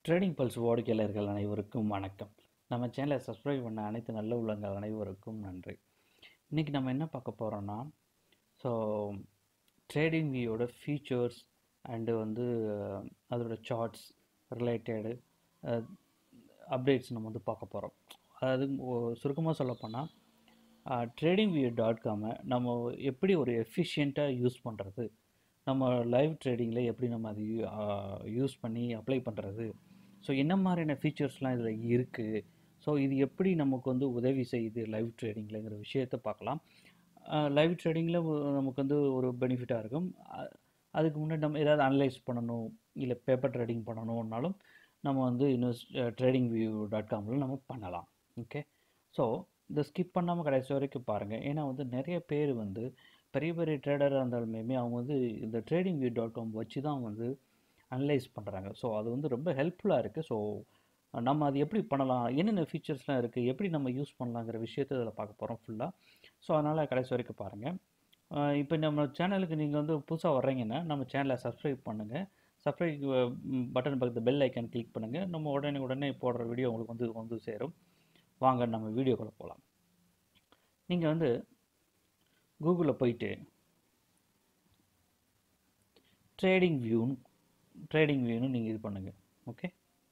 trading pulse வாடிக்கையாளர்கள் அனைவருக்கும் வணக்கம் நம்ம சேனலை சப்ஸ்கிரைப் பண்ண அனைத்து நல்ல உள்ளங்கள் அனைவருக்கும் நன்றி இன்றைக்கி நம்ம என்ன பார்க்க போகிறோன்னா ஸோ ட்ரேடிங் வியோட ஃபீச்சர்ஸ் அண்டு வந்து அஹ், அதோட சார்ட்ஸ் ரிலேட்டடு அப்டேட்ஸ் நம்ம வந்து பார்க்க போகிறோம் அதாவது சுருக்கமாக சொல்லப்போனால் ட்ரேடிங் வியூ டாட் காமை நம்ம எப்படி ஒரு எஃபிஷியண்ட்டாக யூஸ் பண்ணுறது நம்ம லைவ் ட்ரேடிங்கில் எப்படி நம்ம அது யூஸ் பண்ணி அப்ளை பண்ணுறது ஸோ என்ன மாதிரியான ஃபீச்சர்ஸ்லாம் இதில் இருக்குது ஸோ இது எப்படி நமக்கு வந்து உதவி செய்யுது லைவ் ட்ரேடிங்லங்கிற விஷயத்தை பார்க்கலாம் லைவ் ட்ரேடிங்கில் நமக்கு வந்து ஒரு பெனிஃபிட்டாக இருக்கும் அ- அதுக்கு முன்னாடி நம்ம ஏதாவது அனலைஸ் பண்ணணும் இல்லை பேப்பர் ட்ரேடிங் பண்ணணும்னாலும் நம்ம வந்து இன்வெஸ்ட் ட்ரேடிங் வியூ டாட் காமில் நம்ம பண்ணலாம் ஓகே ஸோ இதை ஸ்கிப் பண்ணாமல் கடைசி வரைக்கும் பாருங்கள் ஏன்னா வந்து நிறைய பேர் வந்து பெரிய பெரிய ட்ரேடராக இருந்தாலுமே அவங்க வந்து இந்த ட்ரேடிங் வியூ டாட் காம் வச்சு தான் வந்து அனலைஸ் பண்ணுறாங்க ஸோ அது வந்து ரொம்ப ஹெல்ப்ஃபுல்லாக இருக்குது ஸோ நம்ம அது எப்படி பண்ணலாம் என்னென்ன ஃபீச்சர்ஸ்லாம் இருக்குது எப்படி நம்ம யூஸ் பண்ணலாங்கிற விஷயத்தை இதில் பார்க்க போகிறோம் ஃபுல்லாக ஸோ அதனால் கடைசி வரைக்கும் பாருங்கள் இப்போ நம்ம சேனலுக்கு நீங்கள் வந்து புதுசாக வர்றீங்கன்னா நம்ம சேனலை சப்ஸ்கிரைப் பண்ணுங்கள் சப்ஸ்கிரைப் பட்டன் பக்கத்து பெல் ஐக்கான் கிளிக் பண்ணுங்கள் நம்ம உடனே உடனே போடுற வீடியோ உங்களுக்கு வந்து வந்து சேரும் வாங்க நம்ம வீடியோக்குள்ளே போகலாம் நீங்கள் வந்து கூகுளில் போயிட்டு ட்ரேடிங் வியூன்னு ட்ரேடிங் வியூன்னு நீங்கள் இது பண்ணுங்கள் ஓகே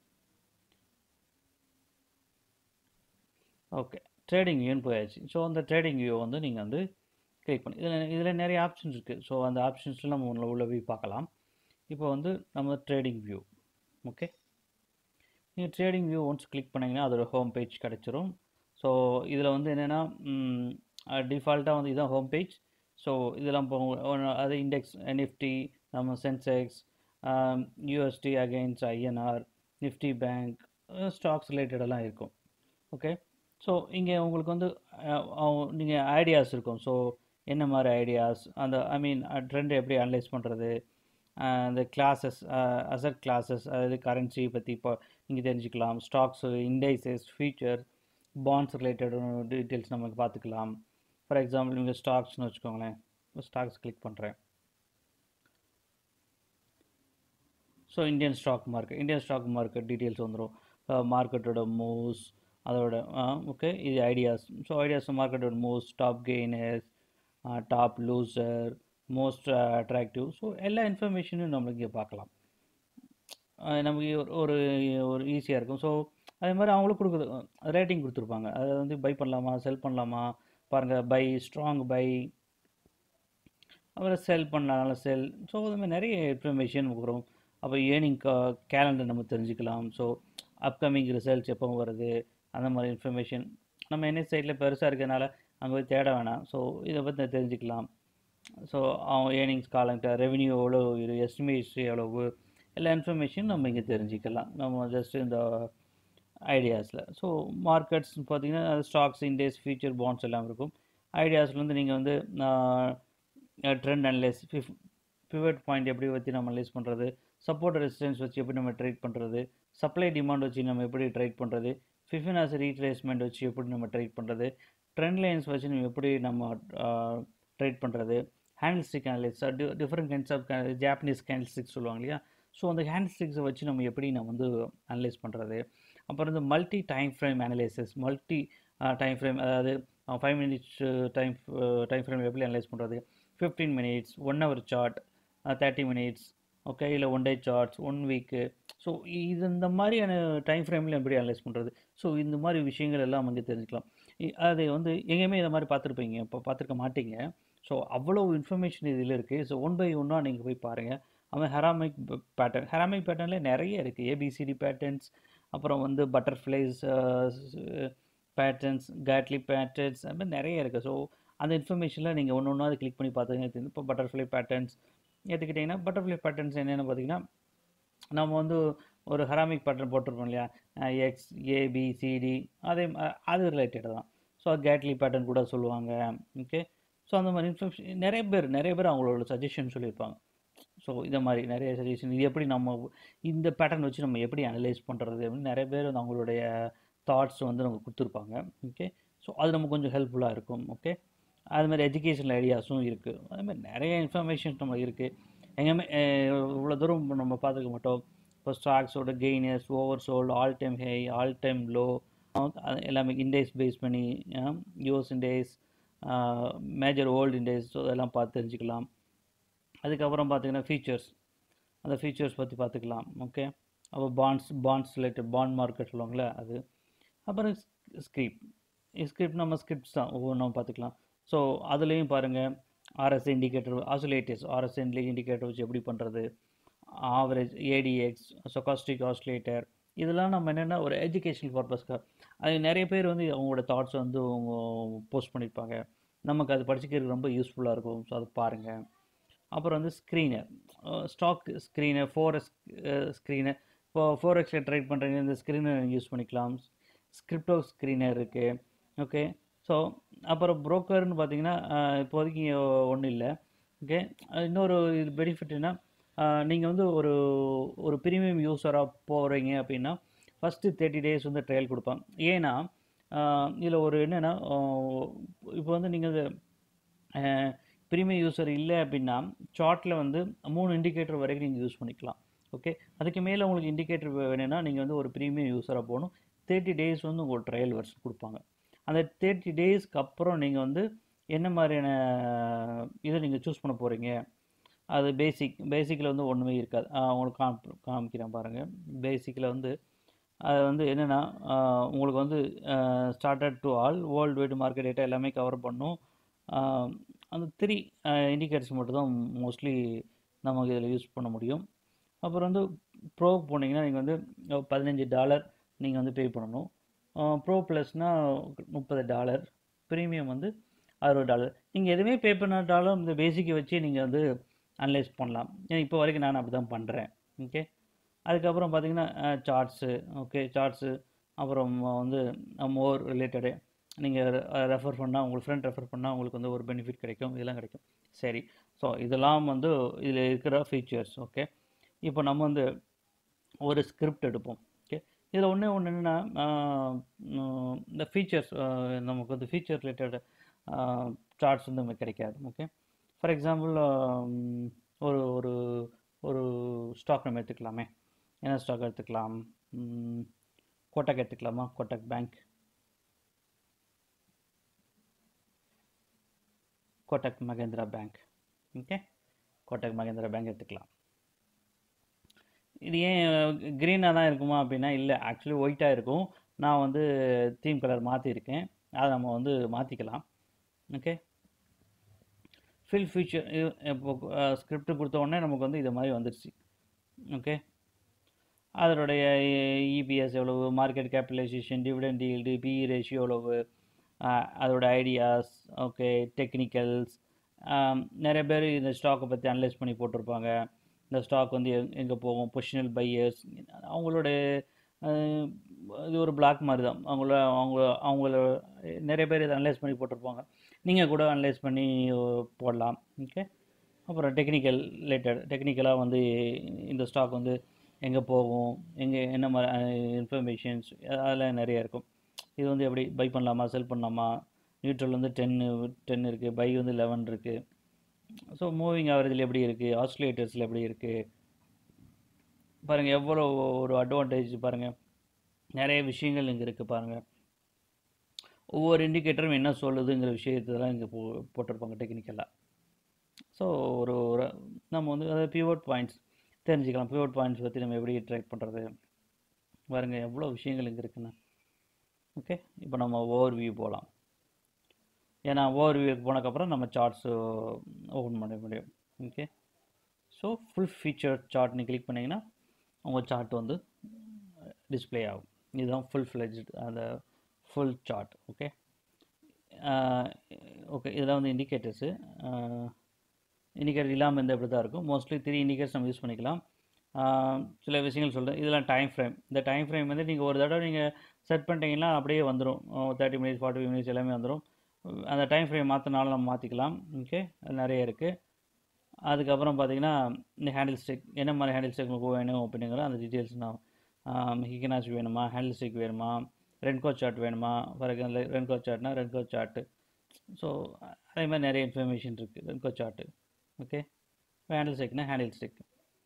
ஓகே ட்ரேடிங் வியூன்னு போயாச்சு ஸோ அந்த ட்ரேடிங் வியூ வந்து நீங்கள் வந்து கிளிக் பண்ணி இதில் இதில் நிறைய ஆப்ஷன்ஸ் இருக்குது ஸோ அந்த ஆப்ஷன்ஸில் நம்ம உள்ள உள்ள போய் பார்க்கலாம் இப்போ வந்து நம்ம ட்ரேடிங் வியூ ஓகே நீங்கள் ட்ரேடிங் வியூ ஒன்ஸ் கிளிக் பண்ணிங்கன்னா அதோட ஹோம் பேஜ் கிடச்சிரும் ஸோ இதில் வந்து என்னென்னா டிஃபால்ட்டாக வந்து இதுதான் ஹோம் பேஜ் ஸோ இதெல்லாம் இப்போ உங்க- அது இண்டெக்ஸ் நிஃப்டி நம்ம Sensex USD against INR Nifty bank stocks ரிலேட்டடெல்லாம் இருக்கும் ஓகே ஸோ இங்கே உங்களுக்கு வந்து நீங்கள் ஐடியாஸ் இருக்கும் ஸோ என்ன மாதிரி ஐடியாஸ் அந்த ஐ மீன் ட்ரெண்ட் எப்படி அனலைஸ் பண்ணுறது அந்த கிளாஸஸ் அசட் கிளாஸஸ் அதாவது கரன்சி பற்றி இப்போ நீங்கள் தெரிஞ்சுக்கலாம் stocks indices future bonds related details நமக்கு பார்த்துக்கலாம் ஃபார் எக்ஸாம்பிள் நீங்கள் ஸ்டாக்ஸ்னு வச்சுக்கோங்களேன் ஸ்டாக்ஸ் கிளிக் பண்ணுறேன் so Indian stock market Indian stock market details வந்துடும் மார்க்கெட்டோட மூவ்ஸ் அதோட ஓகே இது ஐடியாஸ் ஸோ ஐடியாஸ் மார்க்கெட்டோட moves top gainers top loser most attractive so எல்லா இன்ஃபர்மேஷனும் நம்மளுக்கு இங்கே பார்க்கலாம் அஹ் நமக்கு ஒரு ஒரு ஒரு ஈஸியாக இருக்கும் ஸோ அதே மாதிரி அவங்களும் கொடுக்குது ரேட்டிங் கொடுத்துருப்பாங்க அதை வந்து பை பண்ணலாமா செல் பண்ணலாமா பாருங்கள் பை ஸ்ட்ராங் பை அப்புறம் செல் பண்ணலாம் செல் ஸோ அது மாதிரி நிறைய இன்ஃபர்மேஷன் நமக்கு வரும் அப்போ ஏர்னிங் கேலண்டர் நம்ம தெரிஞ்சுக்கலாம் ஸோ அப்கமிங் ரிசல்ட்ஸ் எப்போ வருது அந்த மாதிரி இன்ஃபர்மேஷன் நம்ம என்ன சைடில் பெருசாக இருக்கிறதுனால அங்கே போய் தேட வேணாம் ஸோ இதை பற்றி தெரிஞ்சுக்கலாம் ஸோ அவங்க ஏர்னிங்ஸ் காலங்கிட்ட ரெவென்யூ எவ்வளோ இது எஸ்டிமேட்ஸ் எவ்வளவு எல்லா இன்ஃபர்மேஷன் நம்ம இங்கே தெரிஞ்சுக்கலாம் நம்ம ஜஸ்ட் இந்த ஐடியாஸில் ஸோ மார்க்கெட்ஸ் பார்த்தீங்கன்னா ஸ்டாக்ஸ் இண்டெக்ஸ் ஃபியூச்சர் பாண்ட்ஸ் எல்லாம் இருக்கும் ஐடியாஸ்லேருந்து நீங்கள் வந்து trend analyse fib pivot point எப்படி வச்சு நம்ம அனலைஸ் பண்ணுறது சப்போர்ட் ரெசிஸ்டன்ஸ் வச்சு எப்படி நம்ம ட்ரேட் பண்ணுறது சப்ளை டிமாண்ட் வச்சு நம்ம எப்படி ட்ரேட் பண்ணுறது ஃபிஃபினாஸ் ரீட்ரேஸ்மெண்ட் வச்சு எப்படி நம்ம ட்ரேட் பண்ணுறது ட்ரெண்ட் லைன்ஸ் வச்சு நம்ம எப்படி நம்ம ட்ரேட் பண்ணுறது candlestick analyse different kinds of Japanese candlesticks சொல்லுவாங்க இல்லையா ஸோ அந்த ஹேண்ட் ஸ்டிக்ஸை வச்சு நம்ம எப்படி நம்ம வந்து அனலைஸ் பண்ணுறது அப்புறம் இந்த multi time frame analysis multi time frame அதாவது five minutes time time frame எப்படி அனலைஸ் பண்ணுறது fifteen minutes one hour chart thirty minutes okay இல்லை one day charts one week so இது இந்த மாதிரியான டைம் ஃப்ரேமில் எப்படி அனலைஸ் பண்ணுறது ஸோ இந்த மாதிரி விஷயங்கள் எல்லாம் அங்கே தெரிஞ்சுக்கலாம் இ- அது வந்து எங்கேயுமே இதை மாதிரி பார்த்துருப்பீங்க இப்போ பார்த்துருக்க மாட்டீங்க ஸோ அவ்வளோ இன்ஃபர்மேஷன் இதில் இருக்குது ஸோ ஒன் பை ஒன்னாக நீங்கள் போய் பாருங்கள் அவன் ஹெராமிக் பேட்டர்ன் ஹெராமிக் பேட்டர்னில் நிறைய இருக்குது ஏபிசிடி பேட்டர்ன்ஸ் அப்புறம் வந்து பட்டர்ஃப்ளைஸ் பேட்டர்ன்ஸ் கேட்லி பேட்டர்ன்ஸ் அது மாதிரி நிறைய இருக்குது ஸோ அந்த இன்ஃபர்மேஷனில் நீங்கள் ஒன்று ஒன்றா கிளிக் பண்ணி பார்த்தீங்கன்னா தெரியும் இப்போ பட்டர்ஃப்ளை பேட்டர்ன்ஸ் எடுத்துக்கிட்டிங்கன்னா பட்டர்ஃப்ளை பேட்டர்ன்ஸ் என்னென்னு பார்த்தீங்கன்னா நம்ம வந்து ஒரு ஹராமிக் பேட்டர்ன் போட்டிருப்போம் இல்லையா எக்ஸ் ஏபிசிடி அதே ம- அது ரிலேட்டட் தான் ஸோ கேட்லி பேட்டர்ன் கூட சொல்லுவாங்க ஓகே ஸோ அந்த மாதிரி இன்ஃபர்மேஷன் நிறைய பேர் நிறைய பேர் அவங்களோட சஜஷன் சொல்லியிருப்பாங்க ஸோ இதை மாதிரி நிறைய சஜஷன் இது எப்படி நம்ம இந்த பேட்டர்ன் வச்சு நம்ம எப்படி அனலைஸ் பண்ணுறது அப்படின்னு நிறைய பேர் வந்து அவங்களுடைய தாட்ஸ் வந்து நமக்கு கொடுத்துருப்பாங்க ஓகே ஸோ அது நமக்கு கொஞ்சம் ஹெல்ப்ஃபுல்லாக இருக்கும் ஓகே அது மாதிரி எஜுகேஷனல் ஐடியாஸும் இருக்குது அது மாதிரி நிறைய இன்ஃபர்மேஷன்ஸ் நம்ம இருக்குது எங்கேயுமே இவ்வளோ தூரம் நம்ம பார்த்துக்க மாட்டோம் இப்போ ஸ்டாக்ஸோட gainers oversold all time high all time low எல்லாமே இண்டெக்ஸ் பேஸ் பண்ணி US index major world index so அதெல்லாம் பார்த்து தெரிஞ்சுக்கலாம் அதுக்கப்புறம் பார்த்தீங்கன்னா ஃபீச்சர்ஸ் அந்த ஃபீச்சர்ஸ் பற்றி பார்த்துக்கலாம் ஓகே அப்போ bonds bonds related bond market சொல்லுவாங்களே அது அப்புறம் ஸ்கிரிப்ட் ஸ்கிரிப்ட் நம்ம ஸ்கிரிப்ட்ஸ் தான் ஒவ்வொன்றும் பார்த்துக்கலாம் ஸோ அதுலேயும் பாருங்கள் RS indicator oscillators RS indicator வச்சு எப்படி பண்ணுறது ஆவரேஜ் ஏடிஎக்ஸ் சொகாஸ்டிக் ஆஸ்லேட்டர் இதெல்லாம் நம்ம என்னென்னா ஒரு எஜுகேஷனல் பர்பஸ்க்காக அது நிறைய பேர் வந்து அவங்களோட தாட்ஸ் வந்து அவங்க போஸ்ட் பண்ணியிருப்பாங்க நமக்கு அது படிச்சுக்கிறதுக்கு ரொம்ப யூஸ்ஃபுல்லாக இருக்கும் ஸோ அது பாருங்கள் அப்புறம் வந்து screener stock screener for screener இப்போ ஃபோர் எக்ஸில் ட்ரைட் பண்ணுறீங்க இந்த ஸ்க்ரீனர் யூஸ் பண்ணிக்கலாம் ஸ்கிரிப்டோ ஸ்க்ரீனர் இருக்குது ஓகே ஸோ அப்புறம் ப்ரோக்கர்னு பார்த்தீங்கன்னா இப்போதைக்கு ஒன்றும் இல்லை ஓகே இன்னொரு இது பெனிஃபிட்னா நீங்கள் வந்து ஒரு ஒரு ப்ரீமியம் யூஸராக போகிறீங்க அப்படின்னா ஃபஸ்ட்டு தேர்ட்டி டேஸ் வந்து ட்ரையல் கொடுப்பாங்க ஏன்னா இதில் ஒரு என்னென்னா இப்போ வந்து நீங்கள் ப்ரீமியம் யூஸர் இல்லை அப்படின்னா சார்ட்டில் வந்து மூணு இண்டிகேட்டர் வரைக்கும் நீங்கள் யூஸ் பண்ணிக்கலாம் ஓகே அதுக்கு மேலே உங்களுக்கு இண்டிகேட்டர் வேணும்னா நீங்கள் வந்து ஒரு ப்ரீமியம் யூஸராக போகணும் தேர்ட்டி டேஸ் வந்து உங்களுக்கு ட்ரையல் வெர்ஷன் கொடுப்பாங்க அந்த தேர்ட்டி டேஸ்க்கு அப்புறம் நீங்கள் வந்து என்ன மாதிரியான இதை நீங்கள் சூஸ் பண்ண போகிறீங்க அது பேசிக் பேசிக்கில் வந்து ஒன்றுமே இருக்காது உங்களுக்கு காம் காமிக்கிறேன் பாருங்கள் பேசிக்கில் வந்து அது வந்து என்னென்னா உங்களுக்கு வந்து started to all worldwide market data எல்லாமே கவர் பண்ணும் அந்த த்ரீ இண்டிகேட்டர்ஸ் மட்டும் தான் மோஸ்ட்லி நமக்கு இதில் யூஸ் பண்ண முடியும் அப்புறம் வந்து ப்ரோ போனீங்கன்னா நீங்கள் வந்து பதினஞ்சு டாலர் நீங்கள் வந்து பே பண்ணணும் ப்ரோ ப்ளஸ்னால் முப்பது டாலர் ப்ரீமியம் வந்து அறுபது டாலர் நீங்கள் எதுவுமே பே பண்ணாட்டாலும் இந்த பேசிக்கை வச்சு நீங்கள் வந்து அனலைஸ் பண்ணலாம் ஏன்னா இப்போ வரைக்கும் நான் அப்படி தான் பண்ணுறேன் ஓகே அதுக்கப்புறம் பார்த்தீங்கன்னா சார்ட்ஸு ஓகே சார்ட்ஸு அப்புறம் வந்து மோர் ரிலேட்டடு நீங்கள் ரெஃபர் பண்ணால் உங்களுக்கு ஃப்ரெண்ட் ரெஃபர் பண்ணால் உங்களுக்கு வந்து ஒரு பெனிஃபிட் கிடைக்கும் இதெல்லாம் கிடைக்கும் சரி ஸோ இதெல்லாம் வந்து இதில் இருக்கிற ஃபீச்சர்ஸ் ஓகே இப்போ நம்ம வந்து ஒரு ஸ்கிரிப்ட் எடுப்போம் ஓகே இதில் ஒன்றே ஒன்று என்னென்னா இந்த ஃபீச்சர்ஸ் நமக்கு வந்து ஃபீச்சர் ரிலேட்டட் சார்ட்ஸ் வந்து நமக்கு கிடைக்காது ஓகே ஃபார் எக்ஸாம்பிள் ஒரு ஒரு ஒரு ஸ்டாக் நம்ம எடுத்துக்கலாமே என்ன ஸ்டாக் எடுத்துக்கலாம் கோட்டக் எடுத்துக்கலாமா Kotak bank Kotak Mahindra bank okay Kotak Mahindra bank எடுத்துக்கலாம் இது ஏன் க்ரீனாக தான் இருக்குமா அப்படின்னா இல்லை ஆக்சுவலி ஒயிட்டாக இருக்கும் நான் வந்து தீம் கலர் மாற்றிருக்கேன் அதை நம்ம வந்து மாற்றிக்கலாம் ஓகே ஃபில் ஃபியூச்சர் இப்போ ஸ்கிரிப்ட் கொடுத்த உடனே நமக்கு வந்து இது மாதிரி வந்துடுச்சு ஓகே அதனுடைய இபிஎஸ் எவ்வளவு market capitalisation dividend yield PE ratio எவ்வளவு அதோட ஐடியாஸ் ஓகே டெக்னிக்கல்ஸ் நிறைய பேர் இந்த ஸ்டாக்கை பற்றி அனலைஸ் பண்ணி போட்டிருப்பாங்க இந்த ஸ்டாக் வந்து எங்கே போகும் பொசிஷனல் பையர்ஸ் அவங்களோட இது ஒரு பிளாக் மாதிரி தான் அவங்கள அவங்க அவங்கள நிறைய பேர் இதை அனலைஸ் பண்ணி போட்டிருப்பாங்க நீங்கள் கூட அனலைஸ் பண்ணி போடலாம் ஓகே அப்புறம் டெக்னிக்கல் ரிலேட்டட் டெக்னிக்கலாக வந்து இந்த ஸ்டாக் வந்து எங்கே போகும் எங்கே என்ன மாதிரி இன்ஃபர்மேஷன்ஸ் அதெல்லாம் நிறைய இருக்கும் இது வந்து எப்படி பை பண்ணலாமா செல் பண்ணலாமா நியூட்ரல் வந்து டென்னு டென் இருக்குது பை வந்து லெவன் இருக்குது ஸோ மூவிங் ஆவரேஜில் எப்படி இருக்குது ஆஸ்ட்ரேட்டர்ஸில் எப்படி இருக்குது பாருங்கள் எவ்வளோ ஒரு அட்வான்டேஜ் பாருங்கள் நிறைய விஷயங்கள் இங்கே இருக்குது பாருங்கள் ஒவ்வொரு இண்டிகேட்டரும் என்ன சொல்லுதுங்கிற விஷயத்தெல்லாம் இங்கே போ போட்டிருப்பாங்க டெக்னிக்கலாக ஸோ ஒரு ஒரு நம்ம வந்து அதாவது பிவோட் பாயிண்ட்ஸ் தெரிஞ்சுக்கலாம் பிவோட் பாயிண்ட்ஸ் பற்றி நம்ம எப்படி ட்ராக் பண்ணுறது பாருங்கள் எவ்வளோ விஷயங்கள் இங்கே இருக்குன்னு ஓகே இப்போ நம்ம ஓவர் வியூ போகலாம் ஏன்னா ஓவர் வியூக்கு போனதுக்கப்புறம் நம்ம சார்ட்ஸு ஓப்பன் பண்ண முடியும் okay so full feature chart நீ கிளிக் பண்ணிங்கன்னா உங்கள் சார்ட் வந்து டிஸ்பிளே ஆகும் இதுதான் ஃபுல் ஃப்ளெஜ் அந்த ஃபுல் சார்ட் ஓகே ஓகே இதெல்லாம் வந்து இண்டிகேட்டர்ஸு இண்டிகேட்டர் இல்லாமல் இருந்தால் இப்படி தான் இருக்கும் மோஸ்ட்லி த்ரீ இண்டிகேட்டர்ஸ் நம்ம யூஸ் பண்ணிக்கலாம் சில விஷயங்கள் சொல்கிறேன் இதெல்லாம் டைம் ஃப்ரேம் இந்த டைம் ஃப்ரேம் வந்து நீங்கள் ஒரு தடவை நீங்கள் செட் பண்ணிட்டீங்கன்னா அப்படியே வந்துடும் தேர்ட்டி மினிட்ஸ் ஃபார்ட்டி மினிட்ஸ் எல்லாமே வந்துடும் அந்த டைம் ஃப்ரேம் மாற்றினாலும் நம்ம மாற்றிக்கலாம் ஓகே அது நிறைய இருக்குது அதுக்கப்புறம் பார்த்தீங்கன்னா இந்த ஹேண்டில் ஸ்டிக் என்ன மாதிரி ஹேண்டில் ஸ்டிக் உங்களுக்கு வேணும் அப்படிங்கிற அந்த டீட்டெயில்ஸ் நான் ஹிகனாச் வேணுமா ஹேண்டில் ஸ்டிக் வேணுமா ரென்கோ சார்ட் வேணுமா ஃபார் எக்ஸாம்பிள் ரென்கோ சார்ட்னா ரென்கோ சார்ட்டு ஸோ அதே மாதிரி நிறைய இன்ஃபர்மேஷன் இருக்குது ரென்கோ சார்ட்டு ஓகே ஹேண்டில் ஸ்டிக்னா ஹேண்டில் ஸ்டிக்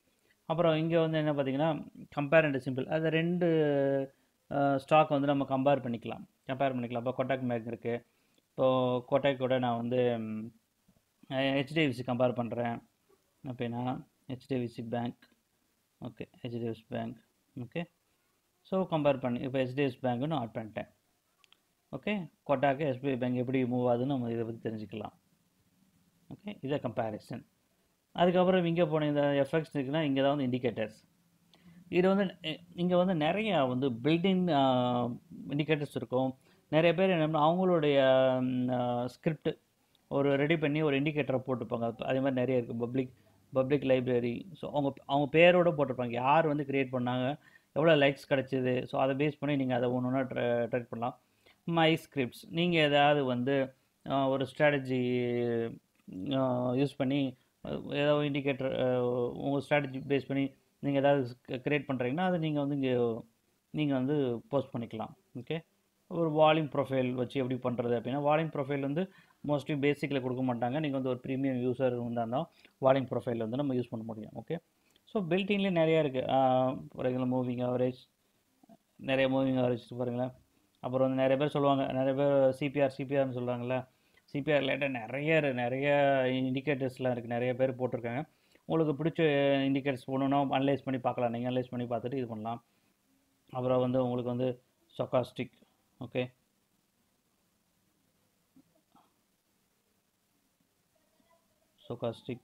அப்புறம் இங்கே வந்து என்ன பார்த்தீங்கன்னா கம்பேர் அண்ட் சிம்பிள் அது ரெண்டு ஸ்டாக் வந்து நம்ம கம்பேர் பண்ணிக்கலாம் கம்பேர் பண்ணிக்கலாம் இப்போ கொட்டாக் பேங்க் இருக்குது இப்போது கோட்டாக் கூட நான் வந்து ஹெச்டிஎஃப்சி கம்பேர் பண்ணுறேன் அப்படின்னா HDFC bank okay HDFC bank okay so compare பண்ணி இப்போ ஹெச்டிஎஃப்சி பேங்க்கு நான் ஆட் பண்ணிட்டேன் ஓகே கொட்டாக்கு எஸ்பிஐ பேங்க் எப்படி மூவ் ஆகுதுன்னு நம்ம இதை பற்றி தெரிஞ்சுக்கலாம் ஓகே இதை கம்பேரிசன் அதுக்கப்புறம் இங்கே போன இந்த எஃபெக்ட்ஸ் இருக்குன்னா இங்கே தான் வந்து இண்டிகேட்டர்ஸ் இது வந்து இங்கே வந்து நிறையா வந்து பில்டிங் இண்டிகேட்டர்ஸ் இருக்கும் நிறைய பேர் என்ன அவங்களுடைய ஸ்கிரிப்ட் ஒரு ரெடி பண்ணி ஒரு இண்டிகேட்டரை போட்டுப்பாங்க அதே மாதிரி நிறைய இருக்குது பப்ளிக் பப்ளிக் லைப்ரரி ஸோ அவங்க அவங்க பேரோடு போட்டிருப்பாங்க யார் வந்து க்ரியேட் பண்ணாங்க எவ்வளோ லைக்ஸ் கிடச்சிது ஸோ அதை பேஸ் பண்ணி நீங்கள் அதை ஒன்று ஒன்றா ட்ரை பண்ணலாம் மை ஸ்கிரிப்ட்ஸ் நீங்கள் ஏதாவது வந்து ஒரு ஸ்ட்ராட்டஜி யூஸ் பண்ணி ஏதாவது இண்டிகேட்டர் உங்கள் ஸ்ட்ராட்டஜி பேஸ் பண்ணி நீங்கள் ஏதாவது க்ரியேட் பண்ணுறீங்கன்னா அதை நீங்கள் வந்து இங்கே நீங்கள் வந்து போஸ்ட் பண்ணிக்கலாம் ஓகே ஒரு வால்யூம் ப்ரொஃபைல் வச்சு எப்படி பண்ணுறது அப்படின்னா வால்யூம் ப்ரொஃபைல் வந்து மோஸ்ட்லி பேசிக்கில் கொடுக்க மாட்டாங்க நீங்கள் வந்து ஒரு ப்ரீமியம் யூஸர் இருந்தால் வால்யூம் ப்ரொஃபைல் வந்து நம்ம யூஸ் பண்ண முடியும் ஓகே ஸோ பில்டிங்லேயே நிறையா இருக்குது ஃபார் எக்ஸாம்பிள் மூவிங் ஆவரேஜ் நிறைய மூவிங் ஆவரேஜ் பாருங்களேன் அப்புறம் வந்து நிறைய பேர் சொல்லுவாங்க நிறைய பேர் சிபிஆர் சிபிஆர்னு சொல்கிறாங்கல்ல சிபிஆர் ரிலேட்டட் நிறைய நிறைய இண்டிகேட்டர்ஸ்லாம் இருக்குது நிறைய பேர் போட்டிருக்காங்க உங்களுக்கு பிடிச்ச இண்டிகேட்டர்ஸ் போகணுன்னா அனலைஸ் பண்ணி பார்க்கலாம் நீங்கள் அனலைஸ் பண்ணி பார்த்துட்டு இது பண்ணலாம் அப்புறம் வந்து உங்களுக்கு வந்து stochastic okay stochastic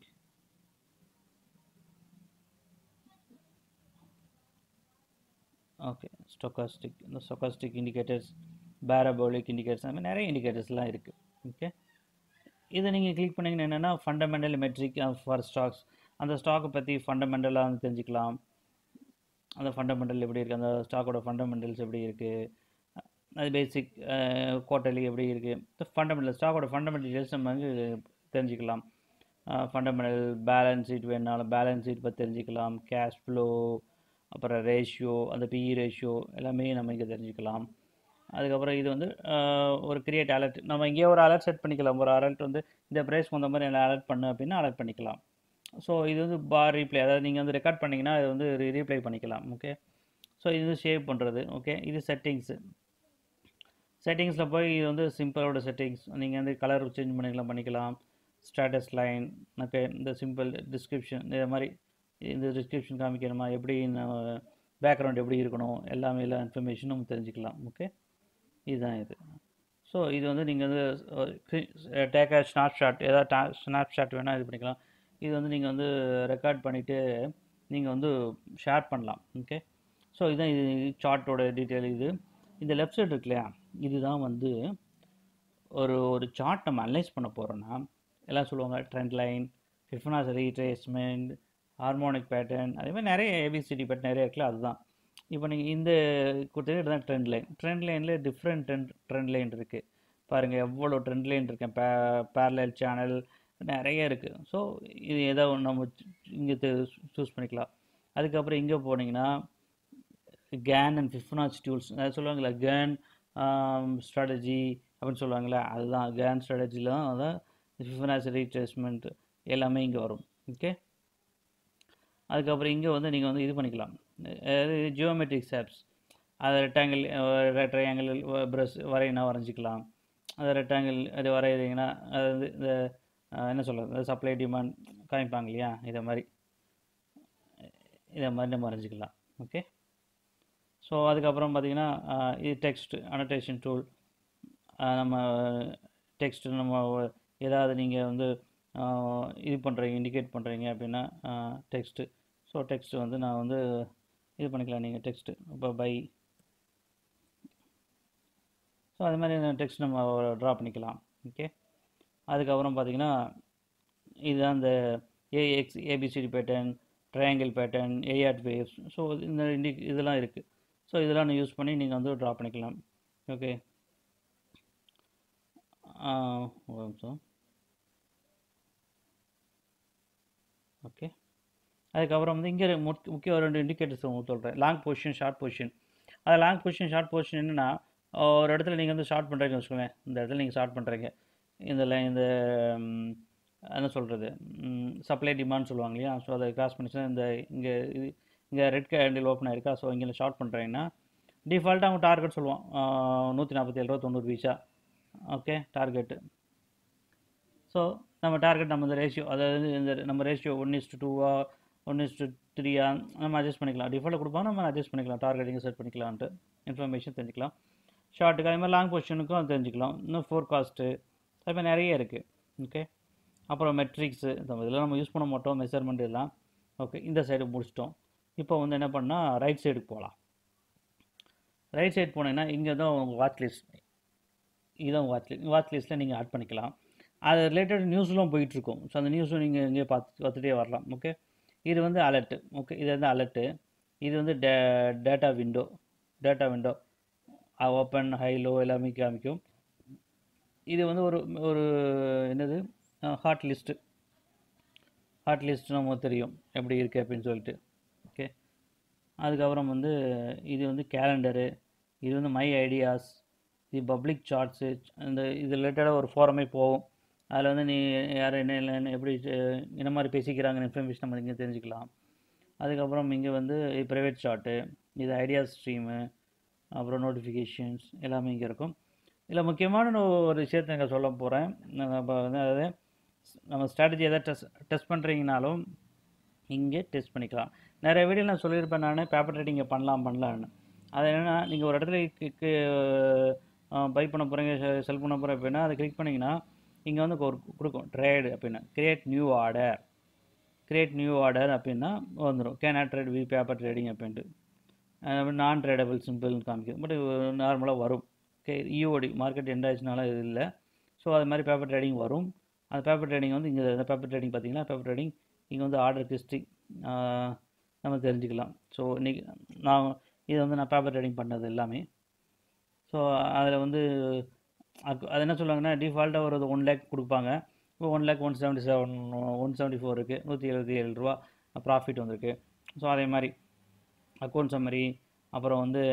okay stochastic இந்த ஸ்டொக்காஸ்டிக் இண்டிகேட்டர்ஸ் பேரபோலிக் இண்டிகேட்டர்ஸ் அந்த மாதிரி நிறைய இண்டிகேட்டர்ஸ்லாம் இருக்குது ஓகே இதை நீங்கள் கிளிக் பண்ணிங்கன்னா என்னென்னா ஃபண்டமெண்டல் மெட்ரிக் ஃபார் ஸ்டாக்ஸ் அந்த ஸ்டாக்கை பற்றி ஃபண்டமெண்டலாக வந்து தெரிஞ்சுக்கலாம் அந்த ஃபண்டமெண்டல் எப்படி இருக்குது அந்த ஸ்டாக்கோட ஃபண்டமெண்டல்ஸ் எப்படி இருக்குது அது பேசிக் குவார்ட்டர்லி எப்படி இருக்குது ஃபண்டமெண்டல் ஸ்டாக்கோட ஃபண்டமெண்டல் டீட்டெயில்ஸ் நம்ம வந்து தெரிஞ்சுக்கலாம் ஃபண்டமெண்டல் பேலன்ஸ் ஷீட் வேணாலும் பேலன்ஸ் ஷீட் பற்றி தெரிஞ்சுக்கலாம் கேஷ் ஃப்ளோ அப்புறம் ரேஷியோ அந்த பிஇ ரேஷியோ எல்லாமே நம்ம இங்கே தெரிஞ்சுக்கலாம் அதுக்கப்புறம் இது வந்து ஒரு கிரியேட் அலர்ட் நம்ம இங்கே ஒரு அலர்ட் செட் பண்ணிக்கலாம் ஒரு அலர்ட் வந்து இந்த ப்ரைஸ்க்கு வந்த மாதிரி என்ன அலர்ட் பண்ணு அப்படின்னா அலர்ட் பண்ணிக்கலாம் ஸோ இது வந்து பார் ரீப்ளே அதாவது நீங்கள் வந்து ரெக்கார்ட் பண்ணிங்கன்னா இது வந்து ரீப்ளை பண்ணிக்கலாம் ஓகே ஸோ இது வந்து சேவ் பண்ணுறது ஓகே இது செட்டிங்ஸு செட்டிங்ஸில் போய் இது வந்து சிம்பிளோட செட்டிங்ஸ் நீங்கள் வந்து கலர் சேஞ்ச் பண்ணிக்கலாம் பண்ணிக்கலாம் ஸ்டேட்டஸ் லைன் ஓகே இந்த சிம்பிள் டிஸ்கிரிப்ஷன் இந்த மாதிரி இந்த டிஸ்கிரிப்ஷன் காமிக்கணுமா எப்படி பேக்ரவுண்ட் எப்படி இருக்கணும் எல்லாமே எல்லா இன்ஃபர்மேஷனும் நம்ம தெரிஞ்சுக்கலாம் ஓகே இதுதான் இது ஸோ இது வந்து நீங்கள் வந்து டேக் ஸ்னாப் ஷாட் ஏதாவது டா ஸ்னாப் ஷாட் வேணால் இது பண்ணிக்கலாம் இது வந்து நீங்கள் வந்து ரெக்கார்ட் பண்ணிவிட்டு நீங்கள் வந்து ஷேர் பண்ணலாம் ஓகே ஸோ இதுதான் இது சார்ட்டோட டீட்டெயில் இது இந்த லெஃப்ட் சைடு இருக்கு இல்லையா இதுதான் வந்து ஒரு ஒரு சார்ட் நம்ம அனலைஸ் பண்ண போகிறோன்னா எல்லாம் சொல்லுவாங்க trend line Fibonacci retracement harmonic pattern அதே மாதிரி நிறைய ஏபிசிடி பேட்டர்ன் நிறைய இருக்குல்ல அதுதான் இப்போ நீங்கள் இந்த கொடுத்தது தான் ட்ரெண்ட் லைன் ட்ரெண்ட் லைனில் டிஃப்ரெண்ட் ட்ரெண்ட் ட்ரெண்ட் லைன் இருக்குது பாருங்கள் எவ்வளோ ட்ரெண்ட் லைன் இருக்கேன் பே பேரலல் சேனல் நிறைய இருக்குது ஸோ இது ஏதோ ஒன்று நம்ம இங்கே சூஸ் பண்ணிக்கலாம் அதுக்கப்புறம் இங்கே போனீங்கன்னா கேன் அண்ட் ஃபிஃபனாச் டூல்ஸ் அதாவது சொல்லுவாங்களே கேன் ஸ்ட்ராட்டஜி அப்படின்னு சொல்லுவாங்களே அதுதான் கேன் ஸ்ட்ராட்டஜியில் தான் அதான் ஃபிஃபனாச் ரீட்ரேஸ்மெண்ட் எல்லாமே இங்கே வரும் ஓகே அதுக்கப்புறம் இங்கே வந்து நீங்கள் வந்து இது பண்ணிக்கலாம் அதாவது ஜியோமெட்ரிக் ஷேப்ஸ் அதை ரெக்டாங்கிள் ட்ரையாங்கிள் ப்ரஷ் வரையினா வரைஞ்சிக்கலாம் அதை ரெக்டாங்கிள் அது வரைகிறீங்கன்னா அது வந்து இந்த என்ன சொல்கிறது சப்ளை டிமாண்ட் காமிப்பாங்க இல்லையா இதை மாதிரி இதை மாதிரி நம்ம வரைஞ்சிக்கலாம் ஓகே ஸோ அதுக்கப்புறம் பார்த்திங்கன்னா இது டெக்ஸ்ட் அனோட்டேஷன் டூல் நம்ம டெக்ஸ்ட் நம்ம ஏதாவது நீங்கள் வந்து இது பண்ணுறீங்க இண்டிகேட் பண்ணுறீங்க அப்படின்னா டெக்ஸ்ட்டு ஸோ டெக்ஸ்ட் வந்து நான் வந்து இது பண்ணிக்கலாம் நீங்கள் டெக்ஸ்ட்டு இப்போ பை ஸோ அது மாதிரி டெக்ஸ்ட் நம்ம ட்ரா பண்ணிக்கலாம் ஓகே அதுக்கப்புறம் பார்த்திங்கன்னா இதுதான் இந்த A X ABCD pattern triangle pattern ஏஆட் வேவ்ஸ் ஸோ இந்த இண்டி இதெல்லாம் இருக்குது ஸோ இதெல்லாம் யூஸ் பண்ணி நீங்கள் வந்து ட்ரா பண்ணிக்கலாம் ஓகே ஒரு நிமிஷம் ஓகே அதுக்கப்புறம் வந்து இங்கே முக்கிய ரெண்டு இண்டிகேட்டர்ஸ் உங்களுக்கு சொல்கிறேன் லாங் பொசிஷன் ஷார்ட் பொசிஷன் அது லாங் பொசிஷன் ஷார்ட் பொசிஷன் என்னென்னா ஒரு இடத்துல நீங்கள் வந்து ஷார்ட் பண்ணுறீங்கன்னு வச்சுக்கோங்களேன் இந்த இடத்துல நீங்கள் ஷார்ட் பண்ணுறீங்க இந்த லை இந்த என்ன சொல்கிறது சப்ளை டிமாண்ட் சொல்லுவாங்க இல்லையா ஸோ அதை கிராஸ் பண்ணிச்சுன்னா இந்த இங்கே இது இங்கே ரெட் கேண்டில் ஓப்பன் ஆயிருக்கா ஸோ இங்கே ஷார்ட் பண்ணுறீங்கன்னா டிஃபால்ட்டாக அவங்க டார்கெட் சொல்லுவான் நூற்றி நாற்பத்தி ஏழு ரூபா தொண்ணூறு பைசா ஓகே டார்கெட்டு ஸோ நம்ம டார்கெட் நம்ம இந்த ரேஷியோ அதாவது இந்த நம்ம ரேஷியோ ஒன் இஸ் டு டூவா ஒன் இஸ் டு த்ரீயா நம்ம அட்ஜஸ்ட் பண்ணிக்கலாம் டிஃபால்ட்டாக கொடுப்போம் நம்ம அட்ஜஸ்ட் பண்ணிக்கலாம் டார்கெட்டிங் செட் பண்ணிக்கலான்ட்டு இன்ஃபர்மேஷன் தெரிஞ்சுக்கலாம் ஷார்ட்டுக்கு அதே மாதிரி லாங் பொசிஷனுக்கும் தெரிஞ்சுக்கலாம் இன்னும் ஃபோர்காஸ்ட்டு அது மாதிரி நிறைய இருக்குது ஓகே அப்புறம் மெட்ரிக்ஸு இதெல்லாம் நம்ம யூஸ் பண்ண மாட்டோம் மெஷர்மெண்ட் எல்லாம் ஓகே இந்த சைடு முடிச்சிட்டோம் இப்போ வந்து என்ன பண்ணால் ரைட் சைடுக்கு போகலாம் ரைட் சைடு போனீங்கன்னா இங்கே தான் உங்கள் வாட்ச் லிஸ்ட் இதுதான் வாட்ச் லிஸ்ட் வாட்ச் லிஸ்ட்டில் நீங்கள் ஆட் பண்ணிக்கலாம் அது ரிலேட்டட் நியூஸ்லாம் போயிட்டுருக்கும் ஸோ அந்த நியூஸும் நீங்கள் இங்கே பார்த்து பார்த்துட்டே வரலாம் ஓகே இது வந்து அலர்ட்டு ஓகே இது வந்து அலர்ட்டு இது வந்து day data window data window open high low எல்லாமே காமிக்கும் இது வந்து ஒரு ஒரு என்னது ஹாட் லிஸ்ட்டு ஹாட் லிஸ்ட் நமக்கு தெரியும் எப்படி இருக்குது அப்படின்னு சொல்லிட்டு ஓகே அதுக்கப்புறம் வந்து இது வந்து கேலண்டரு இது வந்து மை ஐடியாஸ் இது பப்ளிக் சார்ட்ஸு இந்த இது ரிலேட்டடாக ஒரு ஃபோரமே போகும் அதில் வந்து நீ யார் என்ன இல்லைன்னு எப்படி அஹ், என்ன மாதிரி பேசிக்கிறாங்கன்னு இன்ஃபர்மேஷன் நம்ம இங்கே தெரிஞ்சுக்கலாம் அதுக்கப்புறம் இங்கே வந்து ப்ரைவேட் சார்ட்டு இது ஐடியாஸ் ஸ்ட்ரீமு அப்புறம் நோட்டிஃபிகேஷன்ஸ் எல்லாமே இங்கே இருக்கும் இதில் முக்கியமான நான் ஒரு விஷயத்தை இங்கே சொல்ல போகிறேன் இப்போ வந்து அதாவது நம்ம ஸ்ட்ராட்டஜி எதாவது டெஸ்ட் டெஸ்ட் பண்ணுறீங்கனாலும் இங்கே டெஸ்ட் பண்ணிக்கலாம் நிறைய வீடியோ நான் சொல்லியிருப்பேன் நான் பேப்பர் ட்ரேடிங்கை பண்ணலாம் பண்ணலான்னு அது என்னென்னா நீங்கள் ஒரு இடத்துல பை பண்ண போகிறீங்க செல் பண்ண போகிறேன் அப்படின்னா அதை கிளிக் பண்ணிங்கன்னா இங்கே வந்து ஒரு கொடுக்கும் ட்ரேடு அப்படின்னா create new order create new order அப்படின்னா வந்துடும் can add trade we paper trading அப்படின்ட்டு நான் ட்ரேடபிள் சிம்பிள்னு காமிக்கும் பட் நார்மலாக வரும் ஓகே இஓடி மார்க்கெட் எண்ட் ஆச்சுனால இது இல்லை ஸோ அது மாதிரி பேப்பர் ட்ரேடிங் வரும் அந்த பேப்பர் ட்ரேடிங் வந்து இங்கே இந்த பேப்பர் ட்ரேடிங் பார்த்தீங்கன்னா பேப்பர் ட்ரேடிங் இங்கே வந்து ஆர்டர் ஹிஸ்ட்ரி நம்ம தெரிஞ்சுக்கலாம் ஸோ இன்றைக்கி நான் இது வந்து நான் பேப்பர் ட்ரேடிங் பண்ணது எல்லாமே ஸோ அதில் வந்து அது அது என்ன சொல்லுவாங்கன்னா டிஃபால்ட்டாக ஒரு ஒன் லேக் கொடுப்பாங்க இப்போ one lakh one seventy seven one seventy four இருக்குது நூற்றி எழுபத்தி ஏழு ரூபா ப்ராஃபிட் வந்திருக்கு ஸோ அதே மாதிரி அக்கௌண்ட் சம்மரி அப்புறம் வந்து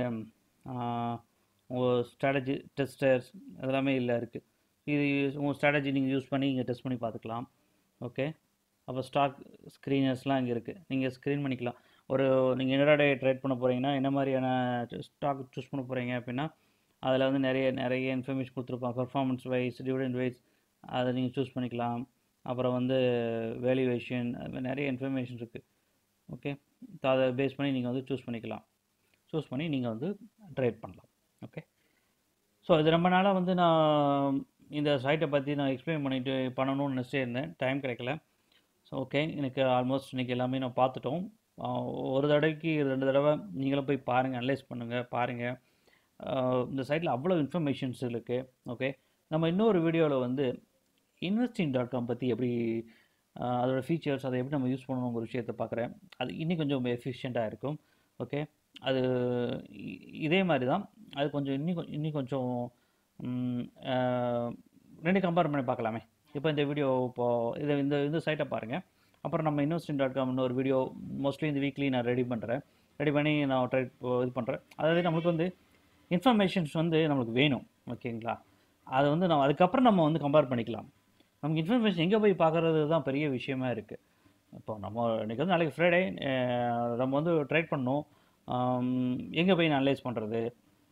உங்கள் ஸ்ட்ராட்டஜி டெஸ்டர்ஸ் அதெல்லாமே இல்லை இருக்குது இது உங்கள் ஸ்ட்ராட்டஜி நீங்கள் யூஸ் பண்ணி இங்கே டெஸ்ட் பண்ணி பார்த்துக்கலாம் ஓகே அப்போ ஸ்டாக் ஸ்க்ரீனர்ஸ்லாம் இங்கே இருக்குது நீங்கள் ஸ்க்ரீன் பண்ணிக்கலாம் ஒரு நீங்கள் இன்டர்டே ட்ரேட் பண்ண போகிறீங்கன்னா என்ன மாதிரியான ஸ்டாக் சூஸ் பண்ண போகிறீங்க அப்படின்னா அதில் வந்து நிறைய நிறைய இன்ஃபர்மேஷன் கொடுத்துருப்பாங்க பர்ஃபார்மன்ஸ் வைஸ் டிவிடெண்ட் வைஸ் அதை நீங்கள் சூஸ் பண்ணிக்கலாம் அப்புறம் வந்து வேல்யூவேஷன் அது மாதிரி நிறைய இன்ஃபர்மேஷன் இருக்குது ஓகே அதை பேஸ் பண்ணி நீங்கள் வந்து சூஸ் பண்ணிக்கலாம் சூஸ் பண்ணி நீங்கள் வந்து ட்ரேட் பண்ணலாம் ஓகே ஸோ இது ரொம்ப நாளாக வந்து நான் இந்த சைட்டை பற்றி நான் எக்ஸ்பிளைன் பண்ணிட்டு பண்ணணும்னு நினச்சிட்டே இருந்தேன் டைம் கிடைக்கல ஸோ ஓகே எனக்கு ஆல்மோஸ்ட் இன்றைக்கி எல்லாமே நான் பார்த்துட்டோம் ஆஹ் ஒரு தடவைக்கு ரெண்டு தடவை நீங்களும் போய் பாருங்கள் அனலைஸ் பண்ணுங்கள் பாருங்கள் இந்த சைட்டில் அவ்வளோ இன்ஃபர்மேஷன்ஸ் இருக்குது ஓகே நம்ம இன்னொரு வீடியோவில் வந்து இன்வெஸ்டிங் டாட் காம் பற்றி எப்படி ஆஹ் அதோட ஃபீச்சர்ஸ் அதை எப்படி நம்ம யூஸ் பண்ணணுங்கிற விஷயத்தை பார்க்குறேன் அது இன்னும் கொஞ்சம் எஃபிஷியண்ட்டாக இருக்கும் ஓகே அது இ- இதே மாதிரி தான் அது கொஞ்சம் இன்னும் கொ- இன்னும் கொஞ்சம் ம், ஆஹ், ரெண்டு கம்பேர் பண்ணி பார்க்கலாமே இப்போ இந்த வீடியோ இப்போது இதை இந்த இந்த சைட்டை பாருங்கள் அப்புறம் நம்ம இன்வெஸ்டிங் டாட் காம்னு ஒரு வீடியோ மோஸ்ட்லி இந்த வீக்லி நான் ரெடி பண்ணுறேன் ரெடி பண்ணி நான் ட்ரை இது பண்ணுறேன் அதாவது நம்மளுக்கு வந்து இன்ஃபர்மேஷன்ஸ் வந்து நம்மளுக்கு வேணும் ஓகேங்களா அது வந்து நம்ம அதுக்கப்புறம் நம்ம வந்து கம்பேர் பண்ணிக்கலாம் நமக்கு இன்ஃபர்மேஷன் எங்கே போய் பார்க்குறது தான் பெரிய விஷயமா இருக்குது இப்போ நம்ம இன்றைக்கி வந்து நாளைக்கு ஃப்ரைடே நம்ம வந்து ட்ரைட் பண்ணோம் எங்கே போய் அனலைஸ் பண்ணுறது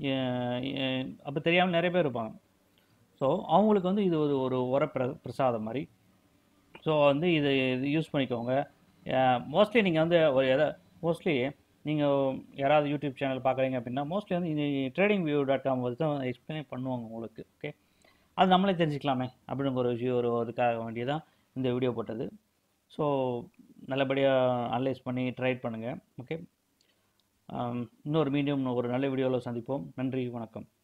அப்போ தெரியாமல் நிறைய பேர் இருப்பாங்க ஸோ அவங்களுக்கு வந்து இது ஒரு ஒரு உர பிர பிரசாதம் மாதிரி ஸோ வந்து இது இது யூஸ் பண்ணிக்கோங்க மோஸ்ட்லி நீங்கள் வந்து ஒரு எதை மோஸ்ட்லி நீங்கள் யாராவது யூடியூப் சேனல் பார்க்குறீங்க அப்படின்னா மோஸ்ட்லி வந்து இந்த ட்ரேடிங் வியூ டாட் காம் வந்து தான் எக்ஸ்பிளைன் பண்ணுவாங்க உங்களுக்கு ஓகே அது நம்மளே தெரிஞ்சுக்கலாமே அப்படிங்கிற ஒரு விஷயம் ஒரு இதுக்காக வேண்டியதான் இந்த வீடியோ போட்டது ஸோ நல்லபடியாக அனலைஸ் பண்ணி ட்ரைட் பண்ணுங்கள் ஓகே இன்னொரு மீடியம் ஒரு நல்ல வீடியோவில் சந்திப்போம் நன்றி வணக்கம்